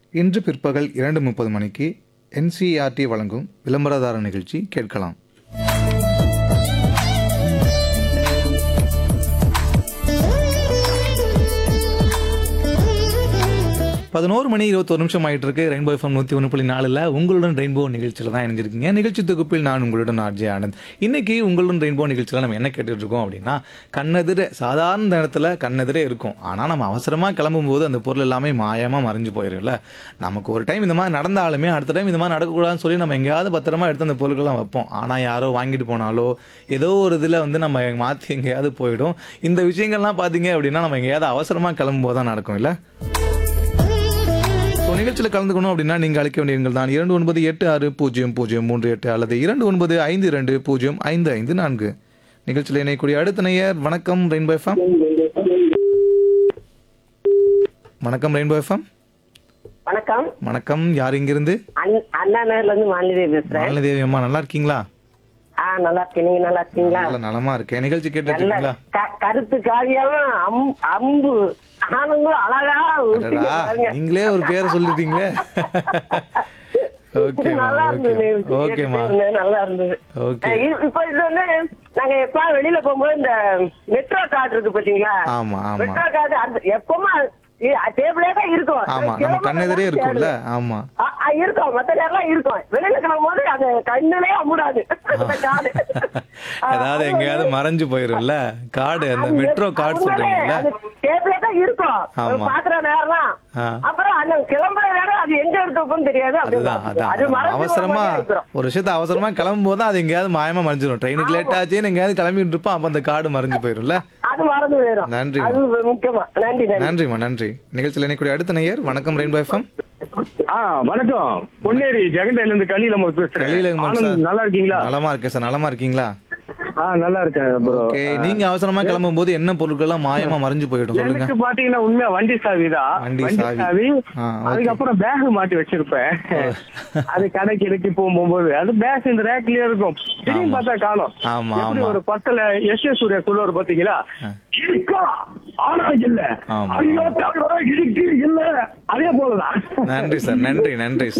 இன்று பிற்பகல் இரண்டு முப்பது மணிக்கு என்சிஆர்டி வழங்கும் விளம்பரதார நிகழ்ச்சி கேட்கலாம் பதினோரு மணி இருபத்தொரு நிமிஷம் ஆயிட்டு இருக்கு ரெயின்போ எஃப்எம் நூற்றி ஒன்று புள்ளி நாலில் உங்களுடன் ரெயின்போ நிகழ்ச்சியில் தான் இணைஞ்சிருக்கீங்க நிகழ்ச்சி தொகுப்பில் நான் உங்களுடன் ஆர்ஜே ஆனந்த் இன்னைக்கு உங்களுடன் ரெயின்போ நிகழ்ச்சியில் நம்ம என்ன கேட்டுட்டு இருக்கோம் அப்படின்னா கண்ணெதிர சாதாரண நேரத்தில் கண்ணெதிரே இருக்கும் ஆனால் நம்ம அவசரமாக கிளம்பும்போது அந்த பொருள் எல்லாமே மாயமாக மறைஞ்சு போயிரும்ல நமக்கு ஒரு டைம் இந்த மாதிரி நடந்தாலுமே அடுத்த டைம் இந்த மாதிரி நடக்கக்கூடாதுன்னு சொல்லி நம்ம எங்கேயாவது பத்திரமா எடுத்து அந்த பொருட்கள்லாம் வைப்போம் ஆனால் யாரோ வாங்கிட்டு போனாலோ ஏதோ ஒரு இதில் வந்து நம்ம மாற்றி எங்கேயாவது போயிடும் இந்த விஷயங்கள்லாம் பார்த்தீங்க அப்படின்னா நம்ம எங்கேயாவது அவசரமாக கிளம்பும்போது தான் நடக்கும் இல்லை ஸோ நிகழ்ச்சியில் கலந்துக்கணும் அப்படின்னா நீங்கள் அழைக்க வேண்டிய எண்கள் தான் இரண்டு ஒன்பது எட்டு ஆறு பூஜ்ஜியம் பூஜ்ஜியம் மூன்று எட்டு அல்லது இரண்டு ஒன்பது ஐந்து இரண்டு பூஜ்ஜியம் ஐந்து ஐந்து நான்கு நிகழ்ச்சியில் இணையக்கூடிய அடுத்த நேயர் வணக்கம் ரெயின்போ எஃப்எம் வணக்கம் ரெயின்போ எஃப்எம் வணக்கம் வணக்கம் யார் இங்கிருந்து அண்ண- அண்ணா நகர்ல இருந்து மாலினி பேசுறேன் மாலதேவி அம்மா நல்லா இருக்கீங்களா ஆ நல்லா இருக்கேன் நீங்க நல்லா இருக்கீங்களா நல்ல நலமா இருக்கேன் நிகழ்ச்சி கேட்டுட்டு நல்ல இருக்கீங்களா க- கருத்து காவியம் அம்- அம்பு ஆனந்தும் அழகா உருட்டிங்க அடடா பாருங்க. நீங்களே ஒரு பேரை சொல்லிட்டீங்களே ஓகேம்மா நல்லா இருந்தது ஓகே ஓகேம்மா கேட்டுட்டே இருந்தேன், நல்லா இருந்தது ஓகே அஹ் இ- இப்ப இது வந்து நாங்க எப்ப வெளியில போகும்போது இந்த மெட்ரோ கார்டு இருக்கு பாத்தீங்களா ஆமா ஆமா மெட்ரோ கார்டு அந்த எப்பவுமே டேபிளே தான் இருக்கும் ஆமா நம்ம கண்ணெதிரே இருக்கும்ல ஆமா ஆ, ஆ, இருக்கும் மத்த நேரம் இருக்கும் வெளியில கிளம்பும்போது அது கண்ணிலே அமுடாது அந்த கார்டு அதாவது எங்கேயாவது மறைஞ்சு போயிரும்ல கார்டு அந்த மெட்ரோ கார்டு சொல்றீங்கல்ல டேபிளே தான் இருக்கும் ஆமா. பாக்குற நேரம் ஆ. அப்புறம் அந்த கிளம்புற நேரம் அது எங்க இருக்குன்னு தெரியாது அப்படி அதுதான் அதான் அது நம்ம மறைஞ்சு ஒரு அவசரமா மாதிரியா இருக்கிறோம். ஒரு விஷயத்த அவசரமா கிளம்பும் போது அது எங்கேயாவது மாயமா மறைஞ்சிடும் ட்ரெயினுக்கு லேட் ஆச்சுன்னு எங்கேயாவது கிளம்பிட்டு இருப்போம் அப்ப அந்த கார்டு மறைஞ்சு போயிரும்ல அது மறந்து போயிடும் நன்றி. அது முக்கியமா நன்றி நன்றி நன்றிம்மா நன்றி நிகழ்ச்சியில் இணைக்கூடிய அடுத்த நேயர் வணக்கம் ரெயின்போ எஃப்எம் ஆ வணக்கம் பொன்னேரி ஜெகண்டையில இருந்து கலியில பேசுறேன் கலியில ஆனந்த், நல்லா இருக்கீங்களா நலமா இருக்கேன் சார் நலமா இருக்கீங்களா ஆ நல்லா இருக்கேன் ப்ரோ ஓகே நீங்க அவசரமா கிளம்பும் போது என்ன பொருட்கள்லாம் மாயமா மறைஞ்சு போயிடும் சொல்லுங்க எனக்கு பாத்தீங்கன்னா உண்மையா வண்டி சாவி தான் வண்டி வண்டி சாவி. சாவி ஆ, okay. அதுக்கப்புறம் பேக் மாட்டி வச்சிருப்பேன் அது கடைக்கு இடைக்கு போகும்போது அது பேக் இந்த ரேக்லயே இருக்கும் திடீர்னு ஆமா. பார்த்தா காணும் ஆமா, எப்படி ஆமா. ஒரு பத்துல எஸ் எஸ் சூர்யா சொல்லுவார் பாத்தீங்களா இருக்கா ஆனா இல்ல ஆமா. ஐயோ தவிர இருக்கு இல்ல அதே போலதான் நன்றி சார் நன்றி நன்றி